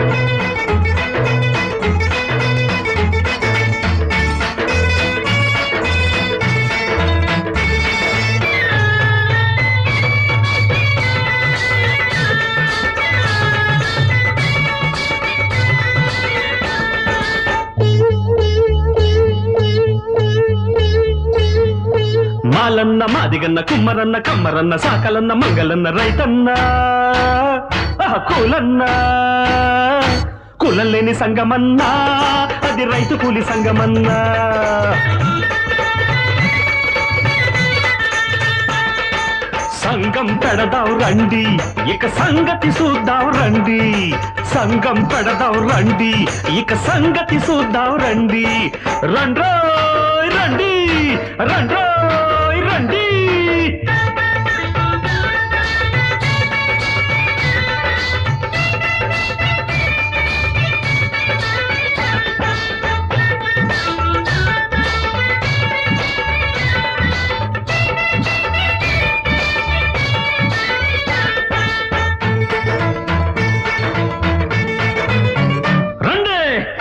మాలన్న మాదిగన్న కుమ్మరన్న కమ్మరన్న సాకలన్న మంగళన్న రైతన్న ఆహా, కూలన్న కులం లేని సంగమన్నా అది రైతు కూలి సంగమన్నా సంగం పెడదాం రండి ఇక సంగతి చూద్దాం రండి సంగం పెడదాం రండి ఇక సంగతి చూద్దాం రండి రండ్రోయ్ రండి రండ్రోయ్ రండి రండి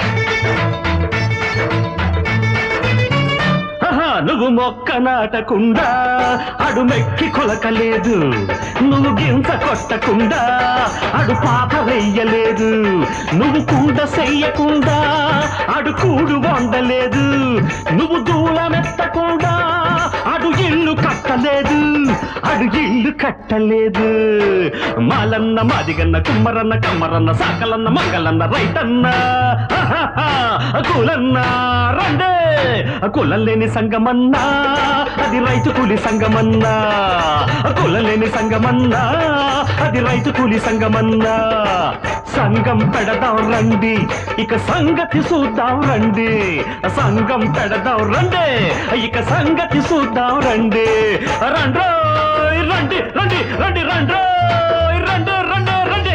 ఆహా, నువ్వు మొక్క నాటకుండా అడు మెక్కి కొలకలేదు నువ్వు గింత కొట్టకుండా అడు పాత వెయ్యలేదు నువ్వు కుండ చెయ్యకుండా అడు కూడు వండలేదు నువ్వు దూలమెత్తకుండా అడు ఇల్లు కట్టలేదు అడు ఇల్లు కట్టలేదు మాలన్న మాదిగన్న కుమ్మరన్న కమ్మరన్న సాకలన్న మంగళన్న రైతన్న ఆహాహా, కూలన్న రండే కులం లేని సంగమన్నా అది రైతు కూలి సంగమన్నా కులం లేని సంగమన్నా అది రైతు కూలి సంగమన్నా సంగం పెడదాం రండి ఇక సంగతి చూద్దాం రండి సంగం పెడదాం రండి ఇక సంగతి చూద్దాం రండి రండ్రోయ్ రండి రండి రండి రండ్రోయ్ రండి రండి రండి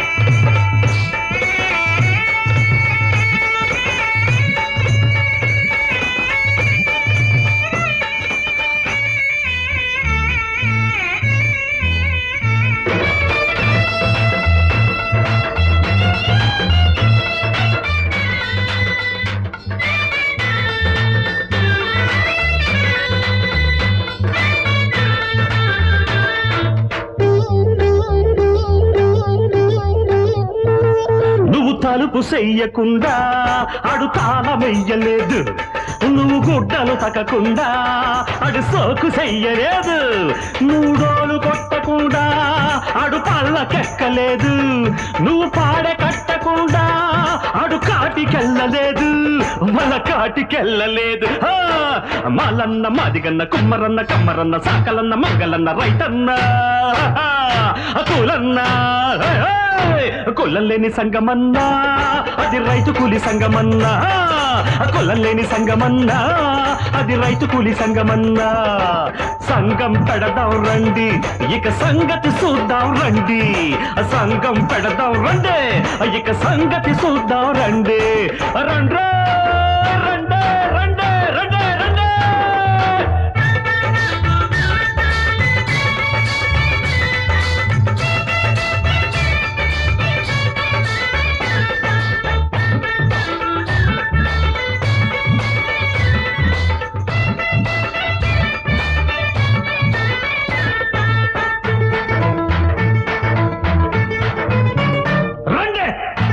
నువ్వు తలుపు చెయ్యకుండా అడు తాళమెయ్యలేదు నువ్వు గుడ్డలు తక్కకుండా అడు సోకు చెయ్యలేదు మూడోలు కొట్టకుండా అడు పళ్ళకెక్కలేదు నువ్వు పాడె కట్టకుండా అడు కాటికెళ్ళలేదు మల కాటికెళ్ళలేదు ఆ, మలన్న మాదిగన్న కుమ్మరన్న కమ్మరన్న సాకలన్న మంగళన్న రైతన్న కూలన్న కులం లేని సంగమన్నా అది రైతు కూలి సంగమన్నా కులం లేని సంగమన్నా అది రైతు కూలి సంగమన్నా సంగం పెడదాం రండి ఇక సంగతి చూద్దాం రండి సంగం పెడదాం రండి ఇక సంగతి చూద్దాం రండి రండ్రే రండే రండే రండే రండే రండి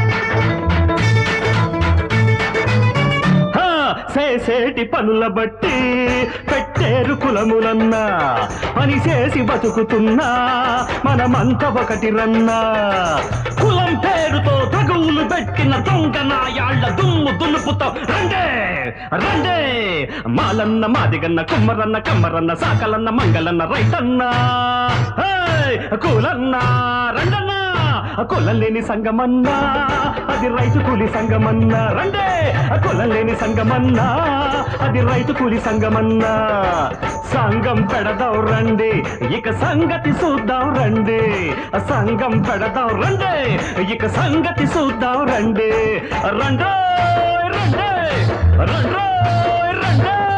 హా, చేసేటి పనుల బట్టి పెట్టేరు కులములన్నా పని చేసి బతుకుతున్నా మనమంత ఒకటి రన్నా కులం పేరుతో తగువులు పెట్టిన దొంగ నాయాళ్ళ దుమ్ము దులుపుతో రండే రండే మాలన్న మాదిగన్న కుమ్మరన్న కమ్మరన్న సాకలన్న మంగళన్న రైతన్న హేయ్, కూలన్న రండన్నా కులం లేని సంగమన్నా అది రైతు కూలి సంగమన్నా రండే కులం లేని సంగమన్నా అది రైతు కూలి సంగమన్నా సంగం పెడదాం రండి ఇక సంగతి చూద్దాం రండి సంగం పెడదాం రండి ఇక సంగతి చూద్దాం రండి రండే రండే రండే రండే